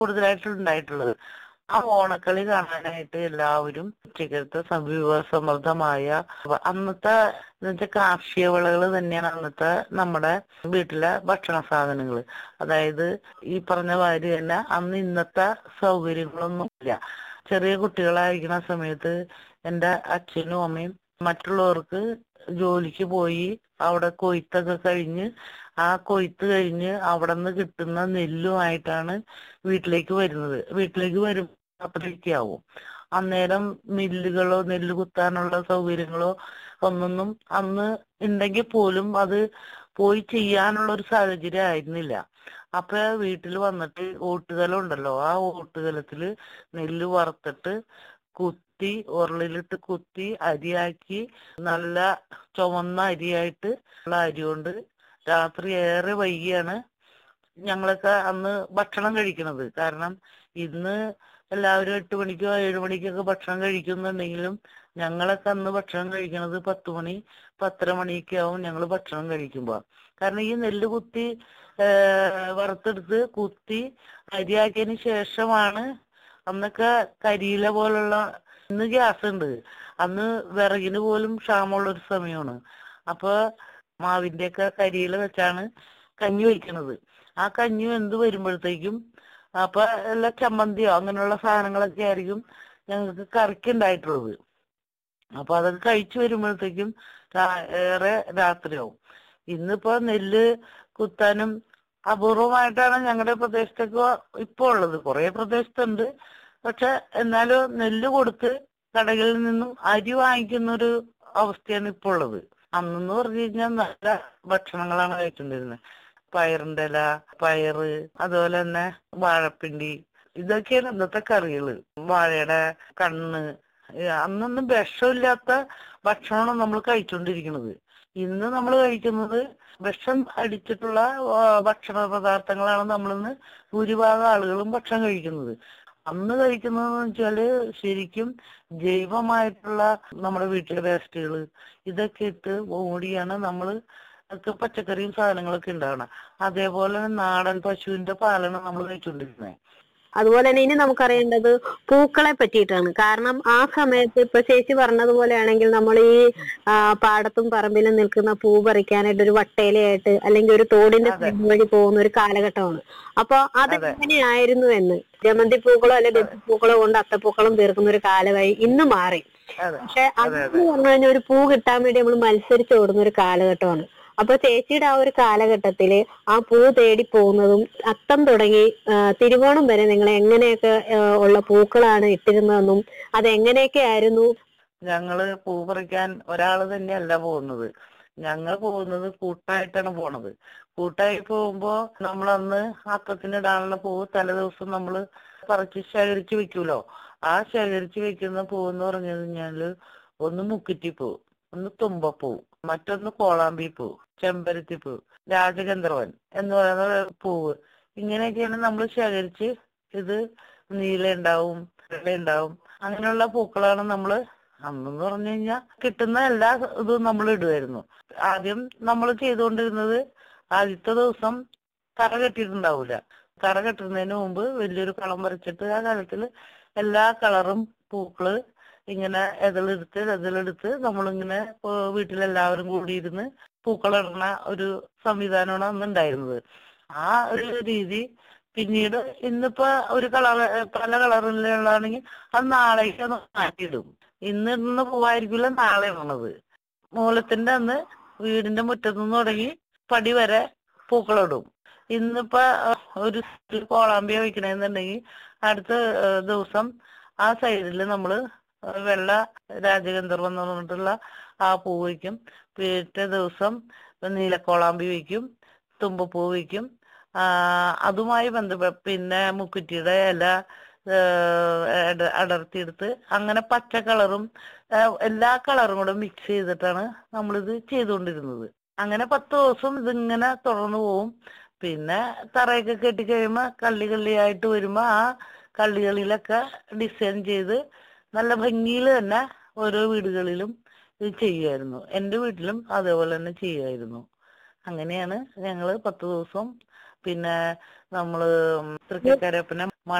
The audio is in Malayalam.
കൂടുതലായിട്ട് ഉണ്ടായിട്ടുള്ളത് ആ ഓണക്കളി കാണാനായിട്ട് എല്ലാവരും ഉച്ചക്കലത്തെ വിഭവസമൃദ്ധമായ അന്നത്തെ എന്നുവെച്ചാൽ കാർഷിക വിളകൾ തന്നെയാണ് അന്നത്തെ നമ്മുടെ വീട്ടിലെ ഭക്ഷണ സാധനങ്ങൾ അതായത് ഈ പറഞ്ഞ മാതിരി തന്നെ അന്ന് ഇന്നത്തെ സൗകര്യങ്ങളൊന്നും ഇല്ല ചെറിയ കുട്ടികളായിരിക്കുന്ന സമയത്ത് എൻ്റെ അച്ഛനും അമ്മയും മറ്റുള്ളവർക്ക് ജോലിക്ക് പോയി അവിടെ കൊയ്ത്തൊക്കെ കഴിഞ്ഞ് ആ കൊയ്ത്ത് കഴിഞ്ഞ് അവിടെ നിന്ന് കിട്ടുന്ന നെല്ലുമായിട്ടാണ് വീട്ടിലേക്ക് വരുന്നത് വീട്ടിലേക്ക് വരും അപ്പോഴേക്കാവും അന്നേരം മില്ലുകളോ നെല്ല് കുത്താനുള്ള സൗകര്യങ്ങളോ ഒന്നൊന്നും അന്ന് ഉണ്ടെങ്കിൽ പോലും അത് പോയി ചെയ്യാനുള്ള ഒരു സാഹചര്യം ആയിരുന്നില്ല അപ്പൊ വീട്ടിൽ വന്നിട്ട് ഓട്ടുകലം ഉണ്ടല്ലോ ആ ഓട്ടുകലത്തില് നെല്ല് വറുത്തിട്ട് കുത്തി ഉരുളിലിട്ട് കുത്തി അരിയാക്കി നല്ല ചുവന്ന അരിയായിട്ട് ഉള്ള അരി കൊണ്ട് രാത്രി ഏറെ വൈകിയാണ് ഞങ്ങളൊക്കെ അന്ന് ഭക്ഷണം കഴിക്കണത് കാരണം ഇന്ന് എല്ലാവരും എട്ട് മണിക്കോ ഏഴ് മണിക്കൊക്കെ ഭക്ഷണം കഴിക്കുന്നുണ്ടെങ്കിലും ഞങ്ങളൊക്കെ അന്ന് ഭക്ഷണം കഴിക്കണത് പത്ത് മണി പത്തര മണിയൊക്കെ ആവും ഞങ്ങൾ ഭക്ഷണം കഴിക്കുമ്പോ കാരണം ഈ നെല്ല് കുത്തി വറുത്തെടുത്ത് കുത്തി അരിയാക്കിയതിന് ശേഷമാണ് അന്നൊക്കെ കരിയില പോലുള്ള ഇന്ന് ഗ്യാസ് ഉണ്ട് അന്ന് വിറകിന് പോലും ക്ഷാമമുള്ള ഒരു സമയമാണ് അപ്പൊ മാവിന്റെ ഒക്കെ കരിയില വെച്ചാണ് കഞ്ഞി വയ്ക്കണത് ആ കഞ്ഞി എന്ത് വരുമ്പോഴത്തേക്കും അപ്പൊ എല്ലാ ചമ്മന്തിയോ അങ്ങനെയുള്ള സാധനങ്ങളൊക്കെ ആയിരിക്കും ഞങ്ങൾക്ക് കറിക്ക് ഉണ്ടായിട്ടുള്ളത് അപ്പൊ അതൊക്കെ കഴിച്ചു വരുമ്പോഴത്തേക്കും ഏറെ രാത്രിയാവും ഇന്നിപ്പോ നെല്ല് കുത്താനും അപൂർവമായിട്ടാണ് ഞങ്ങളുടെ പ്രദേശത്തൊക്കെ ഇപ്പൊ ഉള്ളത് കുറെ പ്രദേശത്തുണ്ട് പക്ഷെ എന്നാലും നെല്ല് കൊടുത്ത് കടകളിൽ നിന്നും അരി വാങ്ങിക്കുന്ന ഒരു അവസ്ഥയാണ് ഇപ്പൊ ഉള്ളത് അന്നെന്ന് പറഞ്ഞു കഴിഞ്ഞാൽ നല്ല ഭക്ഷണങ്ങളാണ് കഴിച്ചുകൊണ്ടിരുന്നത് പയറിന്റെ ഇല പയറ് അതുപോലെ തന്നെ വാഴപ്പിണ്ടി ഇതൊക്കെയാണ് ഇന്നത്തെ കറികള് വാഴയുടെ കണ്ണ് അന്നൊന്നും വിഷമില്ലാത്ത ഭക്ഷണമാണ് നമ്മൾ കഴിച്ചുകൊണ്ടിരിക്കുന്നത് ഇന്ന് നമ്മൾ കഴിക്കുന്നത് വിഷം അടിച്ചിട്ടുള്ള ഭക്ഷണ പദാർത്ഥങ്ങളാണ് നമ്മളിന്ന് ഭൂരിഭാഗം ആളുകളും ഭക്ഷണം കഴിക്കുന്നത് അന്ന് കഴിക്കുന്നതെന്ന് വെച്ചാല് ശരിക്കും ജൈവമായിട്ടുള്ള നമ്മുടെ വീട്ടിലെ വേസ്റ്റുകൾ ഇതൊക്കെ ഇട്ട് ഓടിയാണ് നമ്മൾ ഒക്കെ പച്ചക്കറിയും സാധനങ്ങളൊക്കെ ഉണ്ടാവണം അതേപോലെ നാടൻ പശുവിന്റെ പാലാണ് നമ്മൾ കഴിച്ചുകൊണ്ടിരുന്നത് അതുപോലെ തന്നെ ഇനി നമുക്കറിയേണ്ടത് പൂക്കളെ പറ്റിയിട്ടാണ് കാരണം ആ സമയത്ത് ഇപ്പൊ ചേച്ചി പറഞ്ഞതുപോലെയാണെങ്കിൽ നമ്മൾ ഈ പാടത്തും പറമ്പിലും നിൽക്കുന്ന പൂ പറിക്കാനായിട്ട് ഒരു വട്ടയിലയായിട്ട് അല്ലെങ്കിൽ ഒരു തോടിന്റെ വഴി പോകുന്ന ഒരു കാലഘട്ടമാണ് അപ്പൊ അതെങ്ങനെയായിരുന്നു എന്ന് ജമന്തി പൂക്കളോ അല്ലെങ്കിൽ പൂക്കളോ കൊണ്ട് അത്തപ്പൂക്കളും തീർക്കുന്ന ഒരു കാലമായി ഇന്ന് മാറി പക്ഷെ അതെന്ന് പറഞ്ഞു കഴിഞ്ഞാൽ ഒരു പൂ കിട്ടാൻ വേണ്ടി നമ്മൾ മത്സരിച്ച് ഓടുന്ന ഒരു കാലഘട്ടമാണ് അപ്പൊ ചേച്ചിയുടെ ആ ഒരു കാലഘട്ടത്തില് ആ പൂ തേടി പോകുന്നതും അത്തം തുടങ്ങി തിരുവോണം വരെ നിങ്ങൾ എങ്ങനെയൊക്കെ ഉള്ള പൂക്കളാണ് ഇട്ടിരുന്നതെന്നും അത് എങ്ങനെയൊക്കെ ആയിരുന്നു ഞങ്ങള് പൂ പറിക്കാൻ ഒരാള് തന്നെയല്ല പോകുന്നത് ഞങ്ങൾ പോകുന്നത് കൂട്ടായിട്ടാണ് പോണത് കൂട്ടായി പോകുമ്പോ നമ്മളന്ന് അത്തത്തിനിടാനുള്ള പൂവ് തലേ ദിവസം നമ്മള് പറിച്ച് ശേഖരിച്ച് വെക്കൂലോ ആ ശേഖരിച്ച് വെക്കുന്ന പൂവെന്ന് പറഞ്ഞു കഴിഞ്ഞാല് ഒന്ന് മുക്കുറ്റിപ്പൂ ഒന്ന് തുമ്പപ്പൂ മറ്റൊന്ന് കോളാമ്പി പൂ ചെമ്പരത്തിപ്പൂ രാജഗന്ധർവൻ എന്ന് പറയുന്ന പൂവ് ഇങ്ങനെയൊക്കെയാണ് നമ്മൾ ശേഖരിച്ച് ഇത് നീല ഉണ്ടാവും വെള്ള ഉണ്ടാവും അങ്ങനെയുള്ള പൂക്കളാണ് നമ്മൾ അന്നെന്ന് പറഞ്ഞു കഴിഞ്ഞാൽ കിട്ടുന്ന എല്ലാ ഇതും നമ്മൾ ഇടുമായിരുന്നു ആദ്യം നമ്മൾ ചെയ്തുകൊണ്ടിരുന്നത് ആദ്യത്തെ ദിവസം കറ കെട്ടിയിട്ടുണ്ടാവൂല കറ കെട്ടുന്നതിന് മുമ്പ് വലിയൊരു കളം വരച്ചിട്ട് ആ കാലത്തിൽ എല്ലാ കളറും പൂക്കള് ഇങ്ങനെ എതിലെടുത്ത് എതിലെടുത്ത് നമ്മളിങ്ങനെ വീട്ടിലെല്ലാവരും കൂടി ഇരുന്ന് പൂക്കളിടുന്ന ഒരു സംവിധാനമാണ് അന്ന് ഉണ്ടായിരുന്നത് ആ ഒരു രീതി പിന്നീട് ഇന്നിപ്പോ ഒരു കളർ പല കളറിലുള്ളതാണെങ്കിൽ അത് നാളേക്ക് അത് മാറ്റിയിടും ഇന്ന് ഇടുന്ന പൂവായിരിക്കില്ല നാളെ ഇടണത് മൂലത്തിന്റെ അന്ന് വീടിന്റെ മുറ്റത്ത് നിന്ന് തുടങ്ങി പടി വരെ പൂക്കളിടും ഇന്നിപ്പോ ഒരു കോളാമ്പിയ വെക്കണെന്നുണ്ടെങ്കിൽ അടുത്ത ദിവസം ആ സൈഡിൽ നമ്മള് വെള്ള രാജഗന്ധർവം എന്ന് പറഞ്ഞിട്ടുള്ള ആ പൂ വയ്ക്കും പിറ്റേ ദിവസം നീലക്കോളാമ്പി വയ്ക്കും തുമ്പപ്പൂ വയ്ക്കും അതുമായി ബന്ധപ്പെട്ട് പിന്നെ മുക്കുറ്റിയുടെ ഇല അടർത്തിയെടുത്ത് അങ്ങനെ പച്ച കളറും എല്ലാ കളറും കൂടെ മിക്സ് ചെയ്തിട്ടാണ് നമ്മളിത് ചെയ്തുകൊണ്ടിരുന്നത് അങ്ങനെ പത്ത് ദിവസം ഇതിങ്ങനെ തുടർന്നു പോവും പിന്നെ തറയൊക്കെ കെട്ടി കഴിയുമ്പോ കള്ളി കള്ളിയായിട്ട് വരുമ്പോ ആ കള്ളികളിലൊക്കെ ഡിസൈൻ ചെയ്ത് നല്ല ഭംഗിയിൽ തന്നെ ഓരോ വീടുകളിലും ഇത് ചെയ്യുമായിരുന്നു എൻ്റെ വീട്ടിലും അതേപോലെ തന്നെ ചെയ്യുമായിരുന്നു അങ്ങനെയാണ് ഞങ്ങള് പത്ത് ദിവസം പിന്നെ നമ്മള് തൃക്കരപ്പനെ